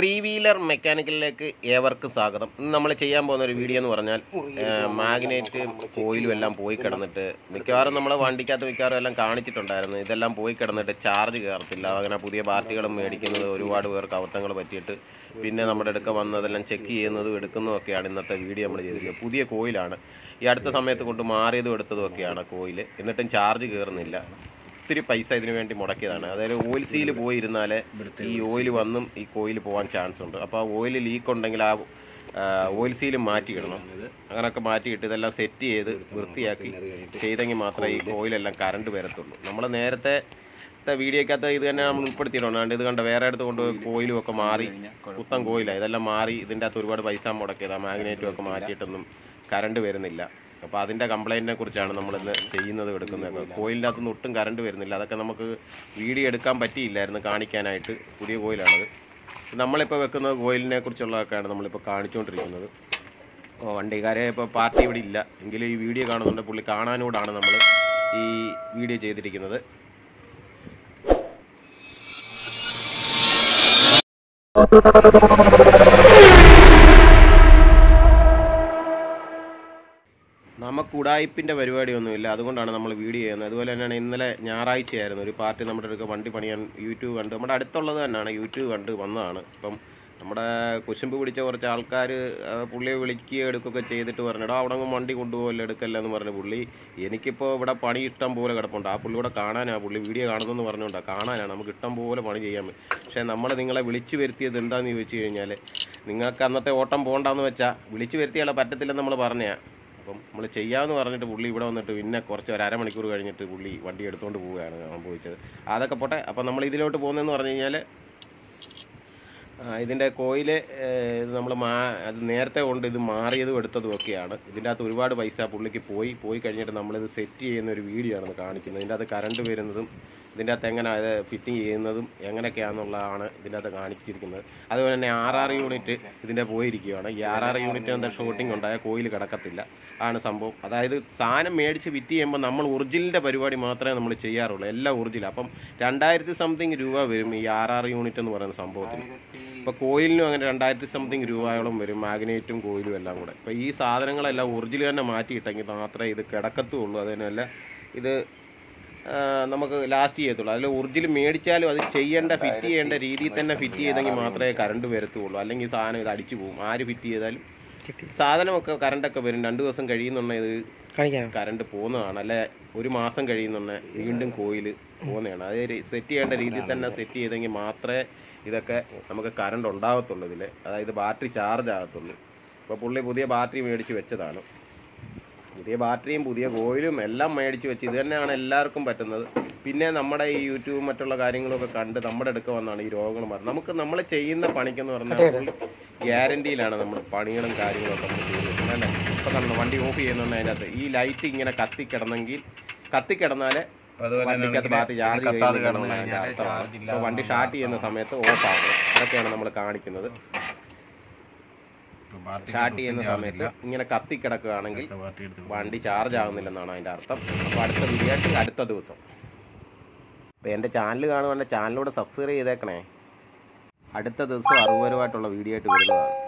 three wheeler മെക്കാനിക്കലിലേക്ക് ഏവർക്കും സ്വാഗതം ഇന്ന് നമ്മൾ ചെയ്യാൻ പോകുന്ന ഒരു വീഡിയോ എന്ന് പറഞ്ഞാൽ മാഗ്നേറ്റ് കോയിലും എല്ലാം പോയി കിടന്നിട്ട് മിക്കവാറും നമ്മൾ വണ്ടിക്കകത്ത് മിക്കവാറും എല്ലാം കാണിച്ചിട്ടുണ്ടായിരുന്നു ഇതെല്ലാം പോയി കിടന്നിട്ട് ചാർജ് കയറത്തില്ല അങ്ങനെ പുതിയ പാർട്ടികളും മേടിക്കുന്നത് ഒരുപാട് പേർക്ക് അബദ്ധങ്ങൾ പറ്റിയിട്ട് പിന്നെ നമ്മുടെ അടുക്ക വന്നതെല്ലാം ചെക്ക് ചെയ്യുന്നതും എടുക്കുന്നതും ഒക്കെയാണ് ഇന്നത്തെ വീഡിയോ നമ്മൾ ചെയ്തിരിക്കുന്നത് പുതിയ കോയിലാണ് ഈ അടുത്ത സമയത്ത് കൊണ്ട് മാറിയതും എടുത്തതും ഒക്കെയാണ് കോയിൽ എന്നിട്ടും ചാർജ് കയറുന്നില്ല ഒത്തിരി പൈസ ഇതിനു വേണ്ടി മുടക്കിയതാണ് അതായത് ഓയിൽ സീൽ പോയിരുന്നാലേ ഈ ഓയിൽ വന്നും ഈ കോയിൽ പോകാൻ ചാൻസ് ഉണ്ട് അപ്പോൾ ആ ഓയിൽ ലീക്ക് ഉണ്ടെങ്കിൽ ആ ഓയിൽ സീൽ മാറ്റിയിടണം അങ്ങനെയൊക്കെ മാറ്റിയിട്ട് ഇതെല്ലാം സെറ്റ് ചെയ്ത് വൃത്തിയാക്കി ചെയ്തെങ്കിൽ മാത്രമേ ഈ ഓയിലെല്ലാം കറണ്ട് വരത്തുള്ളൂ നമ്മൾ നേരത്തെ വീഡിയോക്കകത്ത് ഇത് തന്നെ നമ്മൾ ഉൾപ്പെടുത്തിയിട്ടുണ്ട് ഇത് കണ്ട വേറെ അടുത്ത് കൊണ്ടുപോയി കോയിലും ഒക്കെ മാറി പുത്തൻ കോയിലാണ് ഇതെല്ലാം മാറി ഇതിൻ്റെ അകത്ത് ഒരുപാട് പൈസ മുടക്കിയത് മാഗ്നേറ്റും ഒക്കെ മാറ്റിയിട്ടൊന്നും കറണ്ട് വരുന്നില്ല അപ്പോൾ അതിൻ്റെ കംപ്ലൈൻറ്റിനെ കുറിച്ചാണ് നമ്മളിന്ന് ചെയ്യുന്നത് എടുക്കുന്നത് കോയിലിൻ്റെ അകത്തുനിന്ന് ഒട്ടും കറണ്ട് വരുന്നില്ല അതൊക്കെ നമുക്ക് വീഡിയോ എടുക്കാൻ പറ്റിയില്ലായിരുന്നു കാണിക്കാനായിട്ട് പുതിയ കോയിലാണത് നമ്മളിപ്പോൾ വെക്കുന്ന കോയിലിനെ കുറിച്ചുള്ളതൊക്കെയാണ് നമ്മളിപ്പോൾ കാണിച്ചുകൊണ്ടിരിക്കുന്നത് അപ്പോൾ വണ്ടിക്കാരെ ഇപ്പോൾ പാർട്ടി ഇവിടെ ഇല്ല എങ്കിലും ഈ വീഡിയോ കാണുന്നുണ്ട് പുള്ളി കാണാനോടാണ് നമ്മൾ ഈ വീഡിയോ ചെയ്തിരിക്കുന്നത് നമുക്ക് ഉടായ്പിൻ്റെ പരിപാടിയൊന്നുമില്ല അതുകൊണ്ടാണ് നമ്മൾ വീഡിയോ ചെയ്യുന്നത് അതുപോലെ തന്നെയാണ് ഇന്നലെ ഞായറാഴ്ചയായിരുന്നു ഒരു പാർട്ടി നമ്മുടെ അടുക്ക വണ്ടി പണിയാൻ യൂട്യൂബ് കണ്ട് നമ്മുടെ അടുത്തുള്ളത് തന്നെയാണ് യൂട്യൂബ് കണ്ട് വന്നതാണ് അപ്പം നമ്മുടെ കുശുമ്പ് പിടിച്ച കുറച്ച് ആൾക്കാർ പുള്ളിയെ വിളിക്കുകയോ എടുക്കുകയൊക്കെ ചെയ്തിട്ട് പറഞ്ഞിടോ അവിടെ അങ്ങ് വണ്ടി കൊണ്ടുപോകല്ലോ എടുക്കല്ല എന്ന് പറഞ്ഞ പുള്ളി എനിക്കിപ്പോൾ ഇവിടെ പണി ഇഷ്ടം പോലെ കിടപ്പുണ്ട് ആ പുള്ളി ഇവിടെ കാണാനാണ് പുള്ളി വീഡിയോ കാണുന്നെന്ന് പറഞ്ഞുകൊണ്ടാണ് കാണാനാണ് നമുക്ക് ഇഷ്ടം പോലെ പണി ചെയ്യാൻ പറ്റും പക്ഷേ നമ്മൾ നിങ്ങളെ വിളിച്ചു വരുത്തിയത് എന്താണെന്ന് ചോദിച്ചു കഴിഞ്ഞാൽ നിങ്ങൾക്ക് അന്നത്തെ ഓട്ടം പോകണ്ടെന്ന് വെച്ചാൽ വിളിച്ചു വരുത്തിയാലോ പറ്റത്തില്ലെന്ന് നമ്മൾ പറഞ്ഞാൽ അപ്പം നമ്മൾ ചെയ്യാമെന്ന് പറഞ്ഞിട്ട് പുള്ളി ഇവിടെ വന്നിട്ട് പിന്നെ കുറച്ച് ഒരു അരമണിക്കൂർ കഴിഞ്ഞിട്ട് പുള്ളി വണ്ടി എടുത്തുകൊണ്ട് പോവുകയാണ് സംഭവിച്ചത് അതൊക്കെ പോട്ടെ അപ്പം നമ്മൾ ഇതിലോട്ട് പോകുന്നതെന്ന് പറഞ്ഞു കഴിഞ്ഞാൽ ഇതിൻ്റെ കോയില് ഇത് നമ്മൾ മാ അത് നേരത്തെ കൊണ്ട് ഇത് മാറിയതും എടുത്തതും ഒക്കെയാണ് ഇതിൻ്റെ അകത്ത് ഒരുപാട് പൈസ പുള്ളിക്ക് പോയി പോയി കഴിഞ്ഞിട്ട് നമ്മളിത് സെറ്റ് ചെയ്യുന്ന ഒരു വീഡിയോ ആണ് കാണിക്കുന്നത് ഇതിൻ്റെ അകത്ത് കറണ്ട് വരുന്നതും ഇതിൻ്റെ അകത്ത് എങ്ങനെ അത് ഫിറ്റിംഗ് ചെയ്യുന്നതും എങ്ങനെയൊക്കെയാണെന്നുള്ളതാണ് ഇതിൻ്റെ അകത്ത് കാണിച്ചിരിക്കുന്നത് അതുപോലെ തന്നെ ആർ ആർ യൂണിറ്റ് ഇതിൻ്റെ പോയിരിക്കുകയാണ് ഈ ആർ ആർ യൂണിറ്റ് എന്താ ഷോട്ടിംഗ് ഉണ്ടായ കോയിൽ കിടക്കത്തില്ല ആണ് സംഭവം അതായത് സാധനം മേടിച്ച് ഫിറ്റ് ചെയ്യുമ്പോൾ നമ്മൾ ഒറിജിനലിൻ്റെ പരിപാടി മാത്രമേ നമ്മൾ ചെയ്യാറുള്ളൂ എല്ലാം ഒറിജിനൽ അപ്പം രണ്ടായിരത്തി സംതിങ് രൂപ വരും ഈ ആർ ആർ യൂണിറ്റ് എന്ന് പറയുന്ന സംഭവത്തിന് ഇപ്പോൾ കോയിലിനും അങ്ങനെ രണ്ടായിരത്തി സംതിങ് രൂപയോളം വരും മാഗ്നേറ്റും കോയിലും എല്ലാം കൂടെ ഇപ്പോൾ ഈ സാധനങ്ങളെല്ലാം ഒറിജിനൽ തന്നെ മാറ്റിയിട്ടെങ്കിൽ മാത്രമേ ഇത് കിടക്കത്തുള്ളൂ അതിനല്ല ഇത് നമുക്ക് ലാസ്റ്റ് ചെയ്യത്തുള്ളൂ അതിൽ ഒറിജിനൽ മേടിച്ചാലും അത് ചെയ്യേണ്ട ഫിറ്റ് ചെയ്യേണ്ട രീതിയിൽ തന്നെ ഫിറ്റ് ചെയ്തെങ്കിൽ മാത്രമേ കറണ്ട് വരത്തുള്ളൂ അല്ലെങ്കിൽ സാധനം ഇത് അടിച്ചു പോകും ആര് ഫിറ്റ് ചെയ്താലും സാധനമൊക്കെ കറണ്ടൊക്കെ വരും രണ്ട് ദിവസം കഴിയുന്നുണ്ടെങ്കിൽ ഇത് കറണ്ട് പോകുന്നതാണ് അല്ലെ ഒരു മാസം കഴിയുന്നുണ്ടെങ്കിൽ വീണ്ടും കോയിൽ പോകുന്നതാണ് അത് സെറ്റ് ചെയ്യേണ്ട രീതിയിൽ തന്നെ സെറ്റ് ചെയ്തെങ്കിൽ മാത്രമേ ഇതൊക്കെ നമുക്ക് കറണ്ട് ഉണ്ടാകത്തുള്ളൂ ഇതിൽ അതായത് ബാറ്ററി ചാർജ് ആകത്തുള്ളൂ അപ്പോൾ പുള്ളി പുതിയ ബാറ്ററി മേടിച്ച് വെച്ചതാണ് പുതിയ ബാറ്ററിയും പുതിയ കോയിലും എല്ലാം മേടിച്ച് വെച്ച് ഇത് തന്നെയാണ് എല്ലാവർക്കും പറ്റുന്നത് പിന്നെ നമ്മുടെ ഈ യൂട്യൂബ് മറ്റുള്ള കാര്യങ്ങളൊക്കെ കണ്ട് നമ്മുടെ അടുക്ക വന്നാണ് ഈ രോഗങ്ങൾ മാറുന്നത് നമുക്ക് നമ്മൾ ചെയ്യുന്ന പണിക്കെന്ന് പറഞ്ഞാൽ ഗ്യാരണ്ടിയിലാണ് നമ്മൾ പണികളും കാര്യങ്ങളൊക്കെ നമ്മൾ ചെയ്യുന്നത് അല്ലേ ഇപ്പം കണ്ടു വണ്ടി ഓഫ് ചെയ്യുന്നുണ്ട് അതിൻ്റെ അകത്ത് ഈ ലൈറ്റ് ഇങ്ങനെ കത്തിക്കിടന്നെങ്കിൽ കത്തിക്കിടന്നാലേ വണ്ടിക്കകത്ത് ബാറ്ററി ചാർജ് ചെയ്യുന്ന വണ്ടി സ്റ്റാർട്ട് ചെയ്യുന്ന സമയത്ത് ഓഫ് ആകും അതൊക്കെയാണ് നമ്മൾ കാണിക്കുന്നത് സ്റ്റാർട്ട് ചെയ്യുന്ന സമയത്ത് ഇങ്ങനെ കത്തിക്കിടക്കുകയാണെങ്കിൽ വണ്ടി ചാർജ് ആകുന്നില്ലെന്നാണ് അതിൻ്റെ അർത്ഥം അപ്പോൾ അടുത്ത വീഡിയോ ആയിട്ട് അടുത്ത ദിവസം അപ്പോൾ എൻ്റെ ചാനൽ കാണുവാൻ്റെ ചാനലിലൂടെ സബ്സ്ക്രൈബ് ചെയ്തേക്കണേ അടുത്ത ദിവസം അറിവുപരമായിട്ടുള്ള വീഡിയോ ആയിട്ട് വരുന്നതാണ്